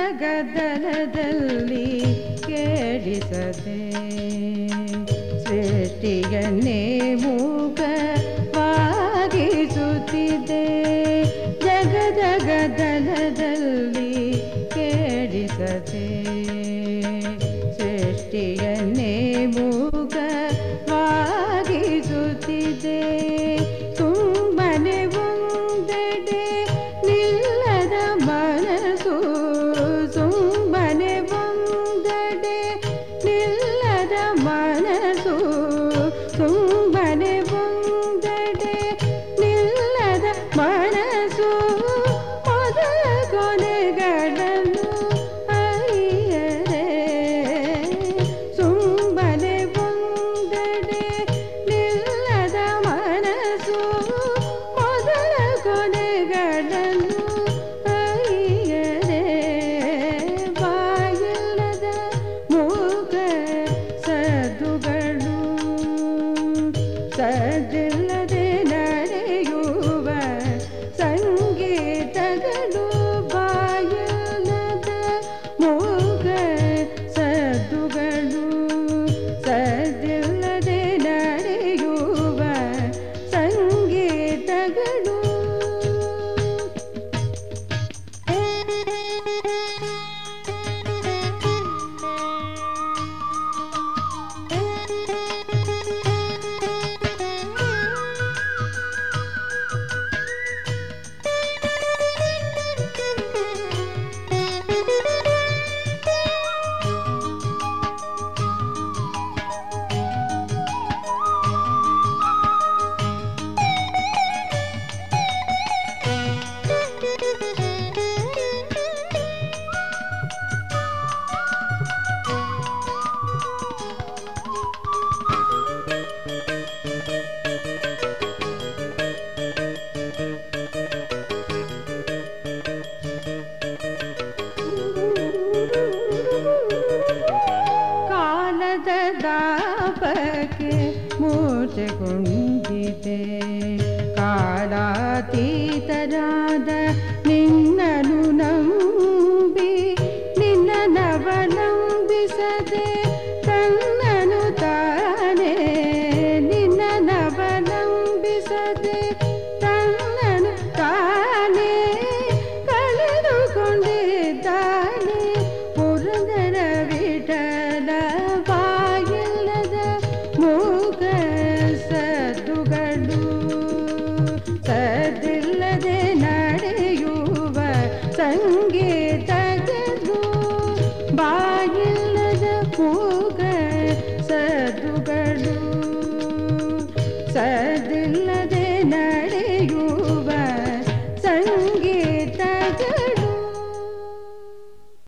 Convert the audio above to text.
ಗದ್ದಲದಲ್ಲಿ ಕೇಳಿಸದೆ ಸೃಷ್ಟಿಯನ್ನೇ ಮೂಕವಾಗಿಸುತ್ತಿದೆ ಜಗದ ಗದ್ದಲದಲ್ಲಿ ಕೇಳಿಸದೆ ಸೃಷ್ಟಿಯನ್ನೇ ಮೂಕವಾಗಿಸುತ್ತಿದೆ ಸುಮ್ಮನೆ ಒಂದೆಡೆ ನಿಲ್ಲದ ಮನಸ್ಸು ಸುಮ್ಮನೆ ಒಂದೆಡೆ ನಿಲ್ಲದ ಮನಸ್ಸು ಸುಮ್ಮನೆ ಒಂದೆಡೆ ನಿಲ್ಲದ ಮನಸ್ಸು ಮೊದಲ ಕೊನೆಗಳನ್ನು ಅರಿಯದೆ ಸುಮ್ಮನೆ ಒಂದೆಡೆ ನಿಲ್ಲದ ಮನಸ್ಸು ಮೊದಲ ಕೊನೆಗಳನ್ನು ಅರಿಯದೆ ಬಾಯಿಲ್ಲದ ಮೂಕ ಸದ್ದುಗಳು ಸಜ್ಜಿಲ್ಲದೆ ನಡೆಯುವ ಸಂಗೀತಗಳು ಬಾಯಿಲ್ಲದ ಮೂಕ ಸದ್ದುಗಳು ಸಜ್ಜಿಲ್ಲದೆ ನಡೆಯುವ ಸಂಗೀತಗಳು ಕಾಲದ ದಾಪಕ್ಕೆ ಮೂರ್ಛೆಗೊಂಡಿದೆ ಕಾಲಾತೀತರಾದ ನಿನ್ನನು ನಂಬಿ ನಿನ್ನ ನವಲಂಬಿಸದೆ ತನ್ನನು ತಾನೇ ನಿನ್ನ ನವಲಂಬಿಸದೆ ತನ್ನನು ತಾನೇ ಕಳೆದುಕೊಂಡಿದ್ದಾನೆ ಪುರಂದರ ವಿಠಲ